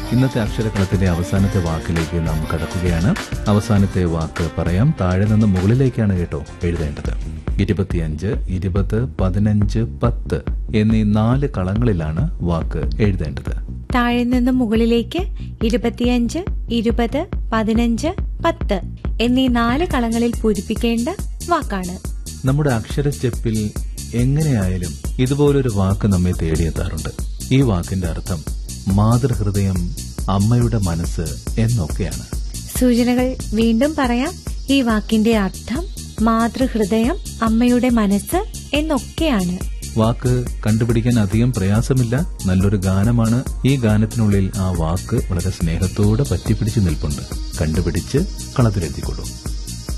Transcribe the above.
ഇന്നത്തെ അക്ഷരക്കളത്തിലെ അവസാനത്തെ വാക്കിലേക്ക് നാം കടക്കുകയാണ് അവസാനത്തെ വാക്ക് പറയാം താഴെ നിന്ന് മുകളിലേക്കാണ് കേട്ടോ എഴുതേണ്ടത് ഇരുപത്തിയഞ്ച് ഇരുപത് പതിനഞ്ച് പത്ത് എന്നീ നാല് കളങ്ങളിലാണ് വാക്ക് എഴുതേണ്ടത് താഴെ നിന്ന് മുകളിലേക്ക് ഇരുപത്തിയഞ്ച് ഇരുപത് പതിനഞ്ച് പത്ത് എന്നീ നാല് കളങ്ങളിൽ പൂരിപ്പിക്കേണ്ട വാക്കാണ് നമ്മുടെ അക്ഷരച്ചെപ്പിൽ എങ്ങനെയായാലും ഇതുപോലൊരു വാക്ക് നമ്മെ തേടിയെത്താറുണ്ട് ഈ വാക്കിന്റെ അർത്ഥം മാതൃഹൃദയം അമ്മയുടെ മനസ്സ് എന്നൊക്കെയാണ് സൂചനകൾ വീണ്ടും പറയാം ഈ വാക്കിന്റെ അർത്ഥം മാതൃഹൃദയം അമ്മയുടെ മനസ്സ് എന്നൊക്കെയാണ് വാക്ക് കണ്ടുപിടിക്കാൻ അധികം പ്രയാസമില്ല നല്ലൊരു ഗാനമാണ് ഈ ഗാനത്തിനുള്ളിൽ ആ വാക്ക് വളരെ സ്നേഹത്തോടെ പറ്റിപ്പിടിച്ച് നിൽപ്പുണ്ട് കണ്ടുപിടിച്ച് കളത്തിലെത്തിക്കൊള്ളൂ